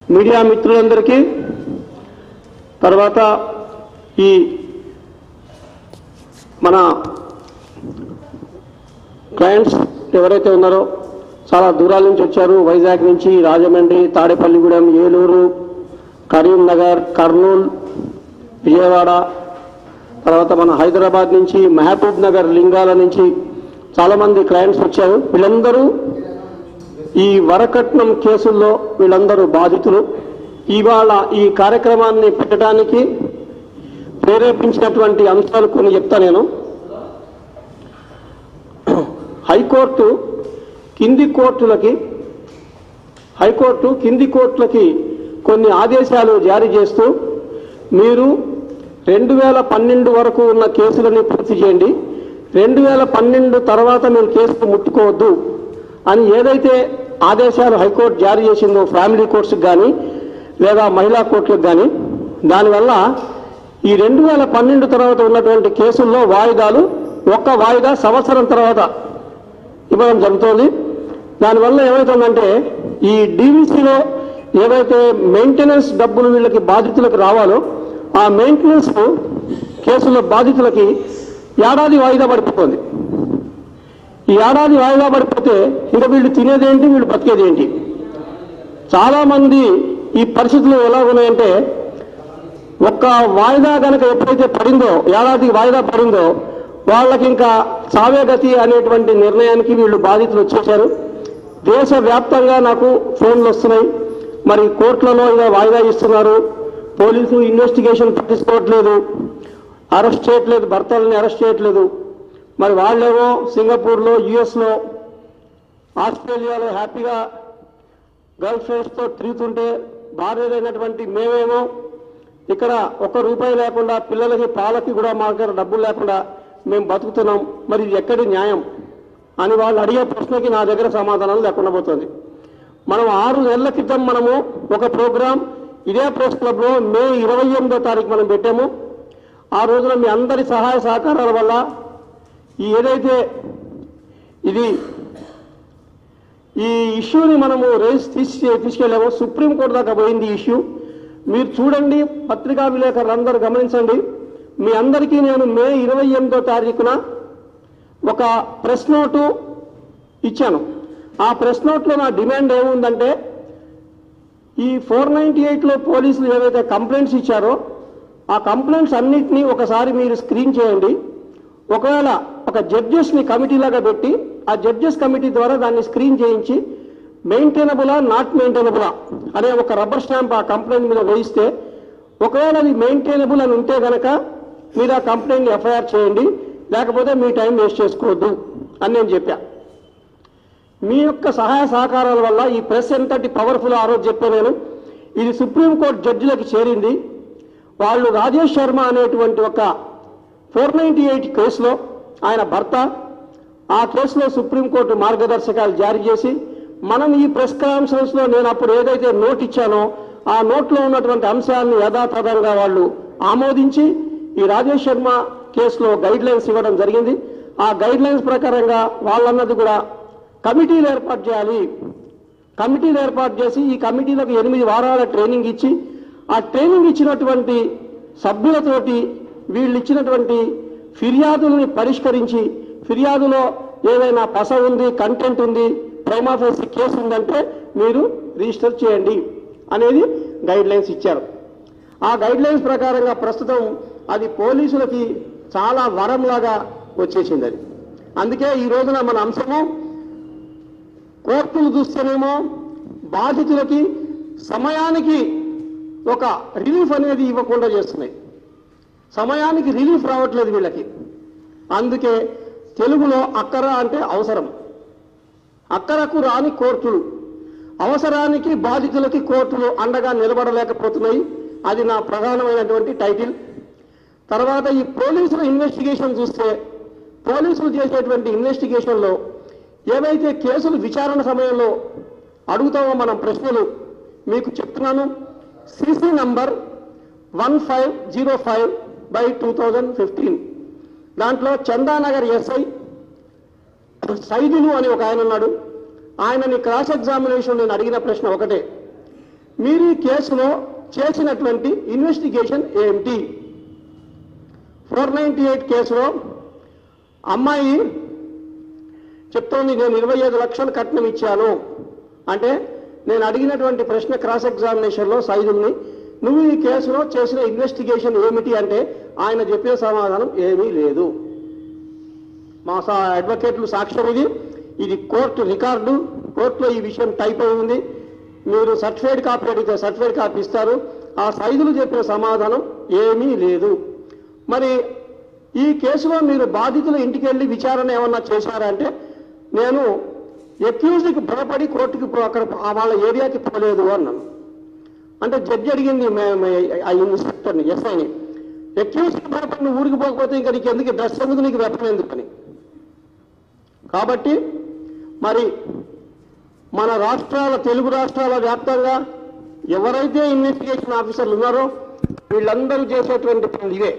media మిత్రులందరికీ తర్వాత ఈ మన క్లయింట్స్ ఎవరైతే ఉన్నారో చాలా దూరాల నుంచి వచ్చారు వైజాగ్ నుంచి రాజమండ్రి తాడేపల్లిగూడెం ఏలూరు కరీంనగర్ కర్నూలు విజయవాడ తర్వాత మన హైదరాబాద్ నుంచి మహబూబ్ నగర్ లింగాల నుంచి చాలామంది క్లయింట్స్ వచ్చారు వీళ్ళందరూ ఈ వరకట్నం కేసుల్లో వీళ్ళందరూ బాధితులు ఇవాళ ఈ కార్యక్రమాన్ని పెట్టడానికి ప్రేరేపించినటువంటి అంశాలు కొన్ని చెప్తా నేను హైకోర్టు కింది కోర్టులకి హైకోర్టు కింది కోర్టులకి కొన్ని ఆదేశాలు జారీ చేస్తూ మీరు రెండు వేల పన్నెండు వరకు ఉన్న కేసులని పూర్తి చేయండి రెండు వేల పన్నెండు తర్వాత మీరు కేసులు ముట్టుకోవద్దు అని ఏదైతే ఆదేశాలు హైకోర్టు జారీ చేసిందో ఫ్యామిలీ కోర్టుకు కానీ లేదా మహిళా కోర్టులకు కానీ దానివల్ల ఈ రెండు వేల పన్నెండు తర్వాత ఉన్నటువంటి కేసుల్లో వాయిదాలు ఒక్క వాయిదా సంవత్సరం తర్వాత ఇవ్వడం జరుగుతోంది దానివల్ల ఏమవుతుందంటే ఈ డీవీసీలో ఏవైతే మెయింటెనెన్స్ డబ్బులు వీళ్ళకి బాధితులకు రావాలో ఆ మెయింటెనెన్స్ కేసుల బాధితులకి ఏడాది వాయిదా పడిపోతుంది ఈ ఏడాది వాయిదా పడిపోతే ఇంకా వీళ్ళు తినేదేంటి వీళ్ళు బతికేదేంటి చాలా మంది ఈ పరిస్థితులు ఎలా ఉన్నాయంటే ఒక్క వాయిదా కనుక ఎప్పుడైతే పడిందో ఏడాది వాయిదా పడిందో వాళ్ళకి ఇంకా చావే గతి అనేటువంటి నిర్ణయానికి వీళ్ళు బాధితులు వచ్చేశారు దేశవ్యాప్తంగా నాకు ఫోన్లు వస్తున్నాయి మరి కోర్టులలో ఇలా వాయిదా ఇస్తున్నారు పోలీసు ఇన్వెస్టిగేషన్ పట్టించుకోవట్లేదు అరెస్ట్ చేయట్లేదు భర్తలని అరెస్ట్ చేయట్లేదు మరి వాళ్ళేమో సింగపూర్లో యుఎస్లో ఆస్ట్రేలియాలో హ్యాపీగా గర్ల్ ఫ్రెండ్స్తో తిరుగుతుంటే భార్యలైనటువంటి మేమేమో ఇక్కడ ఒక్క రూపాయి లేకుండా పిల్లలకి పాలకి కూడా మా దగ్గర డబ్బులు లేకుండా మేము బతుకుతున్నాం మరి ఇది ఎక్కడి న్యాయం అని వాళ్ళు అడిగే ప్రశ్నకి నా దగ్గర సమాధానం లేకుండా పోతుంది మనం ఆరు నెలల క్రితం మనము ఒక ప్రోగ్రాం ఇదే ప్రెస్ క్లబ్లో మే ఇరవై ఎనిమిదో తారీఖు మనం పెట్టాము ఆ రోజున మీ అందరి సహాయ సహకారాల వల్ల ఈ ఏదైతే ఇది ఈ ఇష్యూని మనము రేస్ తీసి తీసుకెళ్ళాము సుప్రీంకోర్టు దాకా పోయింది ఈ ఇష్యూ మీరు చూడండి పత్రికా విలేకరులు అందరూ గమనించండి మీ అందరికీ నేను మే ఇరవై ఎనిమిదో తారీఖున ఒక ప్రెస్ నోటు ఇచ్చాను ఆ ప్రెస్ నోట్లో నా డిమాండ్ ఏముందంటే ఈ ఫోర్ నైంటీ ఎయిట్లో పోలీసులు ఏవైతే కంప్లైంట్స్ ఇచ్చారో ఆ కంప్లైంట్స్ అన్నిటినీ ఒకసారి మీరు స్క్రీన్ చేయండి ఒకవేళ ఒక జడ్జెస్ని కమిటీలాగా పెట్టి ఆ జడ్జెస్ కమిటీ ద్వారా దాన్ని స్క్రీన్ చేయించి మెయింటైనబులా నాట్ మెయింటైనబులా అనే ఒక రబ్బర్ స్టాంప్ ఆ కంప్లైంట్ మీద వేయిస్తే ఒకవేళ అది మెయింటైనబుల్ అని ఉంటే గనక మీరు ఆ కంప్లైంట్ ఎఫ్ఐఆర్ చేయండి లేకపోతే మీ టైం వేస్ట్ చేసుకోవద్దు అని నేను చెప్పా మీ యొక్క సహాయ సహకారాల వల్ల ఈ ప్రెస్ ఎంతటి పవర్ఫుల్ ఆ రోజు చెప్పాను నేను ఇది సుప్రీంకోర్టు జడ్జిలకు చేరింది వాళ్ళు రాజేష్ శర్మ అనేటువంటి ఒక ఫోర్ నైంటీ ఎయిట్ కేసులో ఆయన భర్త ఆ కేసులో సుప్రీంకోర్టు మార్గదర్శకాలు జారీ చేసి మనం ఈ ప్రెస్ కాన్ఫరెన్స్ లో నేను అప్పుడు ఏదైతే నోట్ ఇచ్చానో ఆ నోట్లో ఉన్నటువంటి అంశాలను యథాతథంగా వాళ్ళు ఆమోదించి ఈ రాజేష్ శర్మ కేసులో గైడ్ లైన్స్ ఇవ్వడం జరిగింది ఆ గైడ్ లైన్స్ ప్రకారంగా వాళ్ళన్నది కూడా కమిటీలు ఏర్పాటు చేయాలి కమిటీలు ఏర్పాటు చేసి ఈ కమిటీలకు ఎనిమిది వారాల ట్రైనింగ్ ఇచ్చి ఆ ట్రైనింగ్ ఇచ్చినటువంటి సభ్యులతోటి వీళ్ళు ఇచ్చినటువంటి ఫిర్యాదుల్ని పరిష్కరించి ఫిర్యాదులో ఏదైనా పస ఉంది కంటెంట్ ఉంది ప్రైమాఫేసి కేసు ఉందంటే మీరు రిజిస్టర్ చేయండి అనేది గైడ్ లైన్స్ ఇచ్చారు ఆ గైడ్ లైన్స్ ప్రకారంగా ప్రస్తుతం అది పోలీసులకి చాలా వరంలాగా వచ్చేసింది అది అందుకే ఈ రోజున మన అంశము కోర్టులు చూస్తేనేమో బాధితులకి సమయానికి ఒక రిలీఫ్ అనేది ఇవ్వకుండా చేస్తున్నాయి సమయానికి రిలీఫ్ రావట్లేదు వీళ్ళకి అందుకే తెలుగులో అక్కర అంటే అవసరం అక్కరకు రాని కోర్టులు అవసరానికి బాధితులకి కోర్టులు అండగా నిలబడలేకపోతున్నాయి అది నా ప్రధానమైనటువంటి టైటిల్ తర్వాత ఈ పోలీసుల ఇన్వెస్టిగేషన్ చూస్తే పోలీసులు చేసేటువంటి ఇన్వెస్టిగేషన్లో ఏవైతే కేసులు విచారణ సమయంలో అడుగుతామో మనం ప్రశ్నలు మీకు చెప్తున్నాను CC number one five zero five by two thousand fifteen దాంట్లో చందానగర్ ఎస్ఐ సైదులు అని ఒక ఆయన ఉన్నాడు ఆయనని క్రాస్ ఎగ్జామినేషన్ నేను అడిగిన ప్రశ్న ఒకటే మీరు ఈ కేసులో చేసినటువంటి ఇన్వెస్టిగేషన్ ఏమిటి ఫోర్ నైంటీ ఎయిట్ కేసులో అమ్మాయి చెప్తోంది నేను ఇరవై ఐదు లక్షలు కట్నం ఇచ్చాను అంటే నేను అడిగినటువంటి ప్రశ్న క్రాస్ ఎగ్జామినేషన్లో సైదుల్ని నువ్వు ఈ కేసులో చేసిన ఇన్వెస్టిగేషన్ ఏమిటి అంటే ఆయన చెప్పిన సమాధానం ఏమీ లేదు మా సా అడ్వకేట్లు సాక్ష్యం ఇది ఇది కోర్టు రికార్డు కోర్టులో ఈ విషయం టైప్ అయి ఉంది మీరు సర్టిఫైడ్ కాపీ అడిగితే సర్టిఫైడ్ కాపీ ఇస్తారు ఆ సైదులు చెప్పిన సమాధానం ఏమీ లేదు మరి ఈ కేసులో మీరు బాధితుల ఇంటికి వెళ్ళి విచారణ ఏమన్నా చేశారంటే నేను ఎక్యూజ్డ్కి భయపడి కోర్టుకి పో- అక్కడ ఆ వాళ్ళ ఏరియాకి పోలేదు అన్నాను అంటే జడ్జి అడిగింది మే- మే- ఆ ఇన్స్పెక్టర్ని ఎస్ఐని ఎక్యూజ్కి భయపడి నువ్వు ఊరికి పోకపోతే ఇంకా నీకు ఎందుకు డ్రెస్ ఎందుకు నీకు వెపన్ ఎందుకని కాబట్టి మరి మన రాష్ట్రాల తెలుగు రాష్ట్రాల వ్యాప్తంగా ఎవరైతే ఇన్వెస్టిగేషన్ ఆఫీసర్లు ఉన్నారో వీళ్ళందరూ చేసేటువంటి పనులు ఇవే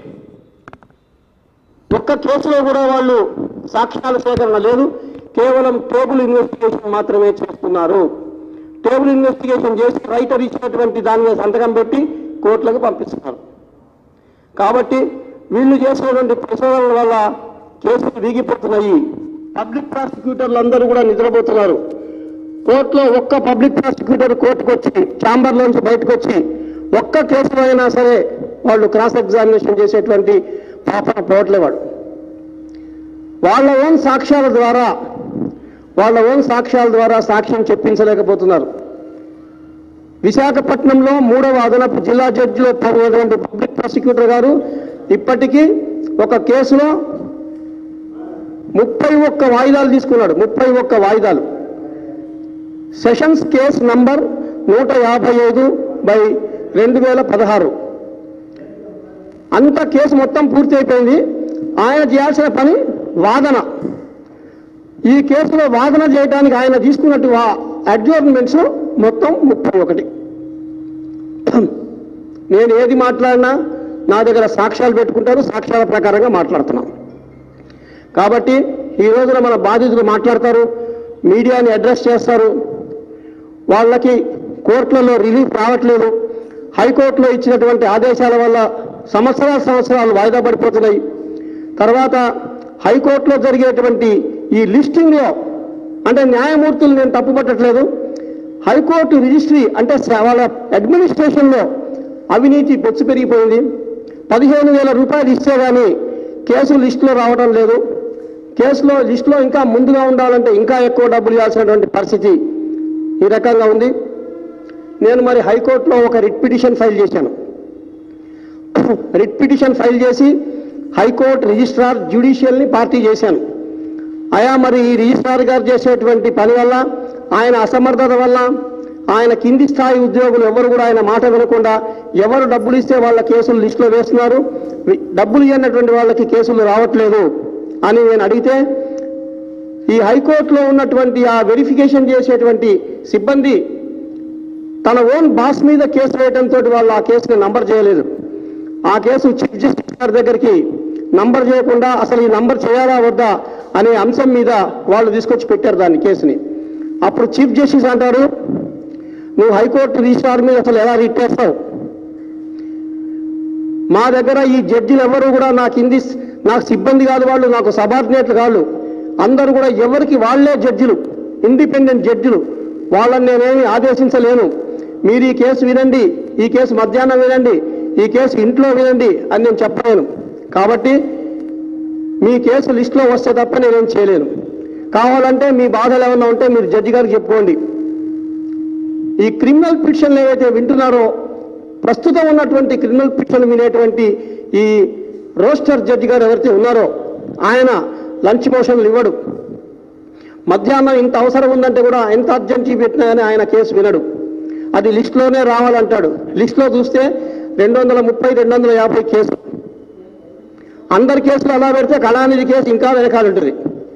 ఒక్క కేసులో కూడా వాళ్ళు సాక్ష్యాల సేకరణ లేదు కేవలం టేబుల్ ఇన్వెస్టిగేషన్ మాత్రమే చేస్తున్నారు టేబుల్ ఇన్వెస్టిగేషన్ చేసి రైటర్ ఇచ్చినటువంటి దాని మీద సంతకం పెట్టి కోర్టులకు పంపిస్తున్నారు కాబట్టి వీళ్ళు చేసినటువంటి పరిశోధనల వల్ల కేసులు వీగిపోతున్నాయి పబ్లిక్ ప్రాసిక్యూటర్లు అందరూ కూడా నిద్రపోతున్నారు కోర్టులో ఒక్క పబ్లిక్ ప్రాసిక్యూటర్ కోర్టుకు వచ్చి ఛాంబర్లోంచి బయటకు వచ్చి ఒక్క కేసులో అయినా సరే వాళ్ళు క్రాస్ ఎగ్జామినేషన్ చేసేటువంటి పాపన పోవట్లేవాడు వాళ్ళ ఓన్ సాక్ష్యాల ద్వారా వాళ్ళ ఓన్ సాక్ష్యాల ద్వారా సాక్ష్యం చెప్పించలేకపోతున్నారు విశాఖపట్నంలో మూడవ అదనపు జిల్లా జడ్జిలో ఉన్నటువంటి పబ్లిక్ ప్రాసిక్యూటర్ గారు ఇప్పటికీ ఒక కేసులో ముప్పై ఒక్క వాయిదాలు తీసుకున్నాడు ముప్పై ఒక్క వాయిదాలు సెషన్స్ కేస్ నంబర్ నూట యాభై ఐదు బై రెండు వేల పదహారు అంత కేసు మొత్తం పూర్తి అయిపోయింది ఆయన చేయాల్సిన పని వాదన ఈ కేసులో వాదన చేయడానికి ఆయన తీసుకున్నట్టు అడ్జోర్న్మెంట్స్ మొత్తం ముప్పై ఒకటి నేను ఏది మాట్లాడినా నా దగ్గర సాక్ష్యాలు పెట్టుకుంటారు సాక్ష్యాల ప్రకారంగా మాట్లాడుతున్నాం కాబట్టి ఈ రోజున మన బాధితులు మాట్లాడతారు మీడియాని అడ్రస్ చేస్తారు వాళ్ళకి కోర్టులలో రిలీఫ్ రావట్లేదు హైకోర్టులో ఇచ్చినటువంటి ఆదేశాల వల్ల సంవత్సరాల సంవత్సరాలు వాయిదా పడిపోతున్నాయి తర్వాత హైకోర్టులో జరిగేటువంటి ఈ లిస్టింగ్లో అంటే న్యాయమూర్తులు నేను తప్పుపట్టట్లేదు హైకోర్టు రిజిస్ట్రీ అంటే స- వాళ్ళ అడ్మినిస్ట్రేషన్లో అవినీతి బొచ్చు పెరిగిపోయింది పదిహేను వేల రూపాయలు ఇస్తే కానీ కేసు లిస్టులో రావడం లేదు కేసులో లిస్టులో ఇంకా ముందుగా ఉండాలంటే ఇంకా ఎక్కువ డబ్బులు ఇవ్వాల్సినటువంటి పరిస్థితి ఈ రకంగా ఉంది నేను మరి హైకోర్టులో ఒక రిట్ పిటిషన్ ఫైల్ చేశాను రిట్ పిటిషన్ ఫైల్ చేసి హైకోర్టు రిజిస్ట్రార్ జ్యుడిషియల్ని పార్టీ చేశాను అయా మరి ఈ రిజిస్ట్రార్ గారు చేసేటువంటి పని వల్ల ఆయన అసమర్థత వల్ల ఆయన కింది స్థాయి ఉద్యోగులు ఎవరు కూడా ఆయన మాట వినకుండా ఎవరు డబ్బులు ఇస్తే వాళ్ళ కేసులు లిస్టులో వేస్తున్నారు వి- డబ్బులు ఇవ్వనటువంటి వాళ్ళకి కేసులు రావట్లేదు అని నేను అడిగితే ఈ హైకోర్టులో ఉన్నటువంటి ఆ వెరిఫికేషన్ చేసేటువంటి సిబ్బంది తన ఓన్ బాస్ మీద కేసు వేయడంతో వాళ్ళు ఆ కేసుని నంబర్ చేయలేదు ఆ కేసు చీఫ్ జస్టిస్ గారి దగ్గరికి నంబర్ చేయకుండా అసలు ఈ నంబర్ చేయాలా వద్దా అనే అంశం మీద వాళ్ళు తీసుకొచ్చి పెట్టారు దాన్ని కేసుని అప్పుడు చీఫ్ జస్టిస్ అంటారు నువ్వు హైకోర్టు రిజిస్ట్రార్ మీద అసలు ఎలా రిట్ చేస్తావు మా దగ్గర ఈ జడ్జిలు ఎవరు కూడా నాకు కింది నాకు సిబ్బంది కాదు వాళ్ళు నాకు సబార్డినేట్లు కాదు అందరూ కూడా ఎవరికి వాళ్ళే జడ్జిలు ఇండిపెండెంట్ జడ్జిలు వాళ్ళని నేనేమి ఆదేశించలేను మీరు ఈ కేసు వినండి ఈ కేసు మధ్యాహ్నం వినండి ఈ కేసు ఇంట్లో వినండి అని నేను చెప్పలేను కాబట్టి మీ కేసు లిస్టులో వస్తే తప్ప నేనేం చేయలేను కావాలంటే మీ బాధలు ఏమన్నా ఉంటే మీరు జడ్జి గారికి చెప్పుకోండి ఈ క్రిమినల్ పిటిషన్లు ఏవైతే వింటున్నారో ప్రస్తుతం ఉన్నటువంటి క్రిమినల్ పిటిషన్ వినేటువంటి ఈ రోస్టర్ జడ్జి గారు ఎవరైతే ఉన్నారో ఆయన లంచ్ మోషన్లు ఇవ్వడు మధ్యాహ్నం ఇంత అవసరం ఉందంటే కూడా ఎంత అర్జెన్సీ పెట్టినా కానీ ఆయన కేసు వినడు అది లిస్టులోనే రావాలంటాడు లిస్టులో చూస్తే రెండు వందల ముప్పై రెండు వందల యాభై కేసు అందరి కేసులు అలా పెడితే కళానిధి కేసు ఇంకా వెనకాలంటుంది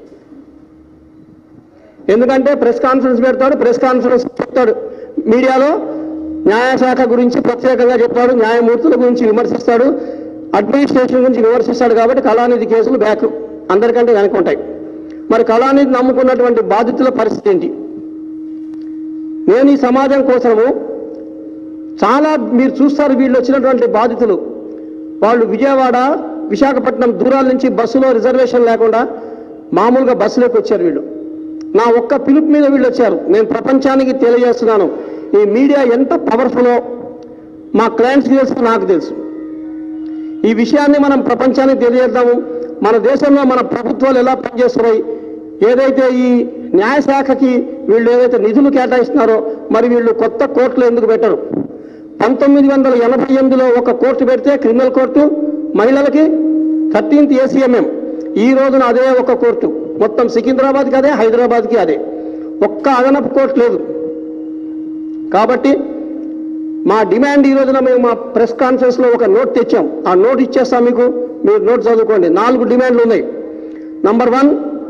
ఎందుకంటే ప్రెస్ కాన్ఫరెన్స్ పెడతాడు ప్రెస్ కాన్ఫరెన్స్ చెప్తాడు మీడియాలో న్యాయశాఖ గురించి ప్రత్యేకంగా చెప్తాడు న్యాయమూర్తుల గురించి విమర్శిస్తాడు అడ్మినిస్ట్రేషన్ గురించి విమర్శిస్తాడు కాబట్టి కళానిధి కేసులు బ్యాక్ అందరికంటే వెనక ఉంటాయి మరి కళానిధి నమ్ముకున్నటువంటి బాధితుల పరిస్థితి ఏంటి నేను ఈ సమాజం కోసము చాలా మీరు చూస్తారు వీళ్ళు వచ్చినటువంటి బాధితులు వాళ్ళు విజయవాడ విశాఖపట్నం దూరాల నుంచి బస్సులో రిజర్వేషన్ లేకుండా మామూలుగా బస్సులోకి వచ్చారు వీళ్ళు నా ఒక్క పిలుపు మీద వీళ్ళు వచ్చారు నేను ప్రపంచానికి తెలియజేస్తున్నాను ఈ మీడియా ఎంత పవర్ఫుల్లో మా క్లయింట్స్కి తెలుసు నాకు తెలుసు ఈ విషయాన్ని మనం ప్రపంచానికి తెలియజేద్దాము మన దేశంలో మన ప్రభుత్వాలు ఎలా పనిచేస్తున్నాయి ఏదైతే ఈ న్యాయశాఖకి వీళ్ళు ఏదైతే నిధులు కేటాయిస్తున్నారో మరి వీళ్ళు కొత్త కోర్టులు ఎందుకు పెట్టరు పంతొమ్మిది వందల ఎనభై ఎనిమిదిలో ఒక కోర్టు పెడితే క్రిమినల్ కోర్టు మహిళలకి థర్టీన్త్ ఏసీఎంఎం ఈ రోజున అదే ఒక కోర్టు మొత్తం సికింద్రాబాద్కి అదే హైదరాబాద్కి అదే ఒక్క అదనపు కోర్టు లేదు కాబట్టి మా డిమాండ్ ఈ రోజున మేము మా ప్రెస్ కాన్ఫరెన్స్ లో ఒక నోట్ తెచ్చాం ఆ నోట్ ఇచ్చేస్తాం మీకు మీరు నోట్ చదువుకోండి నాలుగు డిమాండ్లు ఉన్నాయి నంబర్ వన్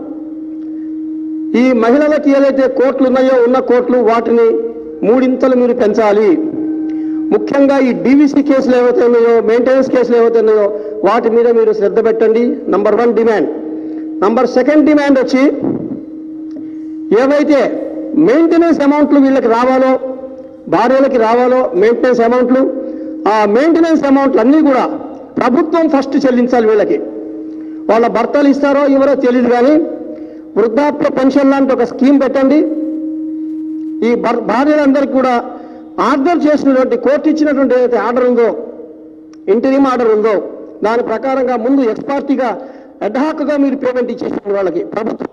ఈ మహిళలకి ఏదైతే కోర్టులు ఉన్నాయో ఉన్న కోర్టులు వాటిని మూడింతలు మీరు పెంచాలి ముఖ్యంగా ఈ డీవీసీ కేసులు ఏవైతే ఉన్నాయో మెయింటెనెన్స్ కేసులు ఏవైతే ఉన్నాయో వాటి మీద మీరు శ్రద్ధ పెట్టండి number one demand number second demand వచ్చి ఏవైతే మెయింటెనెన్స్ అమౌంట్లు వీళ్ళకి రావాలో భార్యలకి రావాలో మెయింటెనెన్స్ అమౌంట్లు ఆ మెయింటెనెన్స్ అమౌంట్లు అన్నీ కూడా ప్రభుత్వం ఫస్ట్ చెల్లించాలి వీళ్ళకి వాళ్ళ భర్తలు ఇస్తారో ఎవరో తెలియదు కానీ వృద్ధాప్య పెన్షన్ లాంటి ఒక స్కీమ్ పెట్టండి ఈ భర్- భార్యలందరికీ కూడా ఆర్డర్ చేసినటువంటి కోర్టు ఇచ్చినటువంటి ఏదైతే ఆర్డర్ ఉందో ఇంటరీమ్ ఆర్డర్ ఉందో దాని ప్రకారంగా ముందు ఎక్స్పార్టీగా అడ్హాక్గా మీరు పేమెంట్ ఇచ్చేసిన వాళ్ళకి ప్రభుత్వం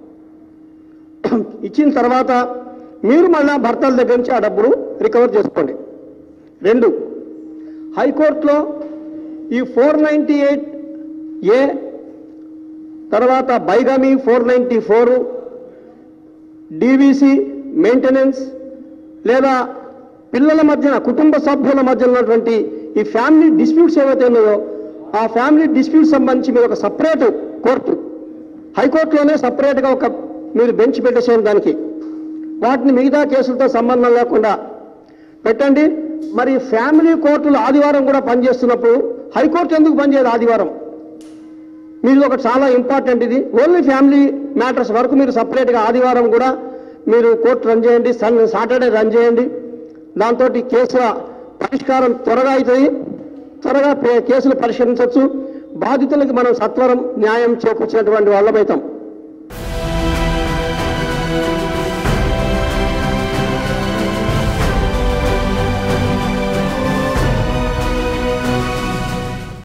ఇచ్చిన తర్వాత మీరు మళ్ళా భర్తల దగ్గర నుంచి ఆ డబ్బులు రికవర్ చేసుకోండి రెండు హైకోర్టులో ఈ ఫోర్ నైంటీ ఎయిట్ ఏ తర్వాత bigamy four ninety four DVC maintenance లేదా పిల్లల మధ్యన కుటుంబ సభ్యుల మధ్య ఉన్నటువంటి ఈ ఫ్యామిలీ డిస్ప్యూట్స్ ఏవైతే ఉన్నాయో ఆ ఫ్యామిలీ డిస్ప్యూట్స్ సంబంధించి మీరు ఒక సపరేట్ కోర్టు హైకోర్టులోనే సపరేట్గా ఒక మీరు బెంచ్ పెట్టేసేయండి దానికి వాటిని మిగతా కేసులతో సంబంధం లేకుండా పెట్టండి మరి ఫ్యామిలీ కోర్టులు ఆదివారం కూడా పనిచేస్తున్నప్పుడు హైకోర్టు ఎందుకు పనిచేయదు ఆదివారం మీరు ఒక చాలా ఇంపార్టెంట్ ఇది ఓన్లీ ఫ్యామిలీ మ్యాటర్స్ వరకు మీరు సపరేట్గా ఆదివారం కూడా మీరు కోర్టు రన్ చేయండి సన్ సాటర్డే రన్ చేయండి దాంతో కేసుల పరిష్కారం త్వరగా అవుతుంది త్వరగా పే- కేసులు పరిష్కరించవచ్చు బాధితులకి మనం సత్వరం న్యాయం చేకూర్చినటువంటి వాళ్ళమవుతాం